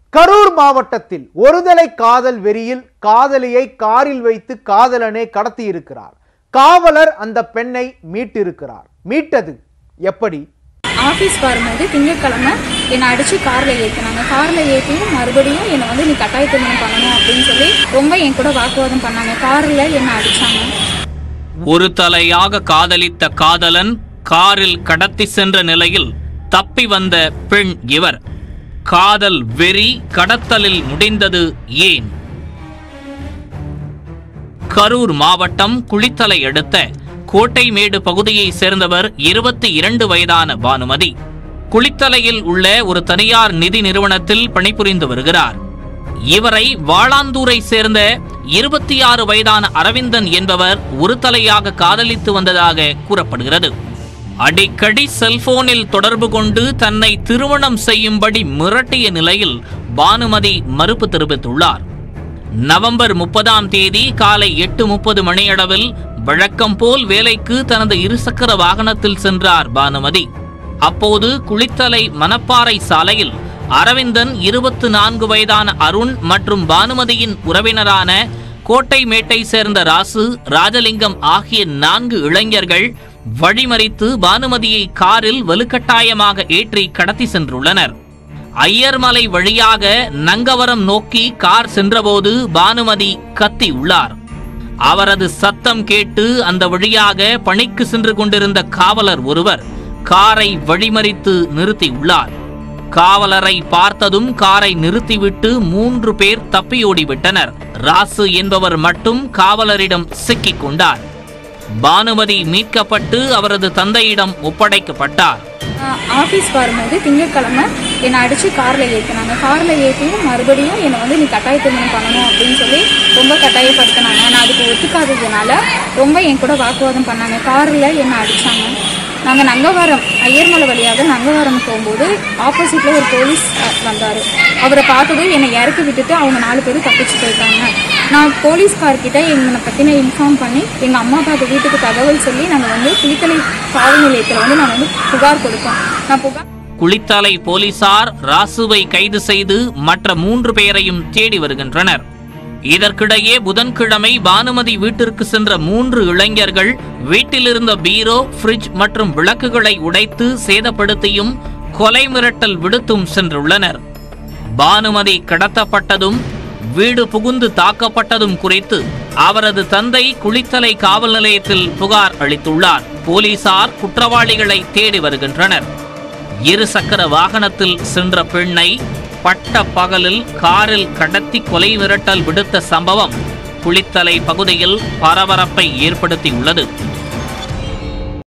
கரூர் மாவட்டத்தில் ஒருதலை காதல் வெறியில் காதலியை காரில் வைத்து காதலனே கடத்தியிருக்கிறார் காவலர் அந்த பெண்ணை மீட்டிருக்கிறார் மீட்டது எப்படி ஆஃபீஸ் வரும்போது திங்கட்கிழமை என்னை அடித்து காரில் ஏற்றினாங்க காரில் ஏற்றியும் மறுபடியும் என்னை வந்து நீ கட்டாய திருமணம் பண்ணணும் அப்படின்னு சொல்லி ரொம்ப என் கூட வாக்குவாதம் பண்ணாங்க காரில் என்னை அடித்தாங்க ஒரு தலையாக காதலித்த காதலன் காரில் கடத்தி சென்ற நிலையில் தப்பி வந்த பெண் இவர் காதல் வெறி கடத்தலில் முடிந்தது ஏன் கரூர் மாவட்டம் குளித்தலை அடுத்த கோட்டைமேடு பகுதியைச் சேர்ந்தவர் இருபத்தி இரண்டு வயதான பானுமதி குளித்தலையில் உள்ள ஒரு தனியார் நிதி நிறுவனத்தில் பணிபுரிந்து வருகிறார் இவரை வாளாந்தூரை சேர்ந்த இருபத்தி ஆறு வயதான அரவிந்தன் என்பவர் ஒரு தலையாக காதலித்து வந்ததாக கூறப்படுகிறது அடிக்கடி செல்போனில் தொடர்பு கொண்டு தன்னை திருமணம் செய்யும்படி மிரட்டிய நிலையில் பானுமதி மறுப்பு தெரிவித்துள்ளார் நவம்பர் முப்பதாம் தேதி காலை எட்டு முப்பது மணியளவில் வழக்கம் போல் வேலைக்கு தனது இருசக்கர வாகனத்தில் சென்றார் பானுமதி அப்போது குளித்தலை மணப்பாறை சாலையில் அரவிந்தன் இருபத்து நான்கு வயதான அருண் மற்றும் பானுமதியின் உறவினரான கோட்டை மேட்டை சேர்ந்த ராசு ராஜலிங்கம் ஆகிய நான்கு இளைஞர்கள் வழிமறித்து பானுமதியை காரில் வலுக்கட்டாயமாக ஏற்றி கடத்தி சென்றுள்ளனர் ஐயர்மலை வழியாக நங்கவரம் நோக்கி கார் சென்றபோது பானுமதி கத்தி உள்ளார் அவரது சத்தம் கேட்டு அந்த வழியாக பணிக்கு சென்று கொண்டிருந்த காவலர் ஒருவர் காரை வழிமறித்து நிறுத்தியுள்ளார் காவலரை பார்த்ததும் காரை நிறுத்திவிட்டு மூன்று பேர் தப்பியோடிவிட்டனர் ராசு என்பவர் மட்டும் காவலரிடம் சிக்கிக் கொண்டார் பானுமதி மீட்கப்பட்டு அவரது தந்தையிடம் ஒப்படைக்கப்பட்டார் ஆஃபீஸ் வரும்போது திங்கட்கிழமை என்னை அடித்து காரில் ஏற்றினாங்க காரில் ஏற்றியும் மறுபடியும் என்னை வந்து நீ கட்டாய திருமணம் பண்ணணும் அப்படின்னு சொல்லி ரொம்ப கட்டாயப்படுத்தினாங்க நான் அதுக்கு ஒத்துக்காததுனால ரொம்ப என் கூட வாக்குவாதம் பண்ணாங்க காரில் என்னை அடித்தாங்க நாங்கள் நங்கவரம் ஐயர்மலை வழியாக நங்கவரம் போகும்போது ஆப்போசிட்டில் ஒரு போலீஸ் வந்தார் அவரை பார்த்ததும் என்னை இறக்கி விட்டுட்டு அவங்க நாலு பேரும் தப்பிச்சு போயிட்டாங்க நான் போலீஸ்கார்கிட்ட என்னை பற்றின இன்ஃபார்ம் பண்ணி எங்கள் அம்மா அப்பாவுக்கு வீட்டுக்கு தகவல் சொல்லி நாங்கள் வந்து குளித்தலை காவல் நிலையத்தில் வந்து நான் வந்து புகார் கொடுத்தோம் நான் புகார் குளித்தலை போலீசார் ராசுவை கைது செய்து மற்ற மூன்று பேரையும் தேடி வருகின்றனர் இதற்கிடையே புதன்கிழமை பானுமதி வீட்டிற்கு சென்ற மூன்று இளைஞர்கள் வீட்டிலிருந்த பீரோ ஃப்ரிட்ஜ் மற்றும் விளக்குகளை உடைத்து சேதப்படுத்தியும் கொலை மிரட்டல் விடுத்தும் சென்றுள்ளனர் பானுமதி கடத்தப்பட்டதும் வீடு புகுந்து தாக்கப்பட்டதும் குறித்து அவரது தந்தை குளித்தலை காவல் நிலையத்தில் புகார் அளித்துள்ளார் போலீசார் குற்றவாளிகளை தேடி வருகின்றனர் இருசக்கர வாகனத்தில் சென்ற பெண்ணை பட்ட பகலில் காரில் கடத்தி கொலை மிரட்டல் விடுத்த சம்பவம் குளித்தலை பகுதியில் பரபரப்பை ஏற்படுத்தியுள்ளது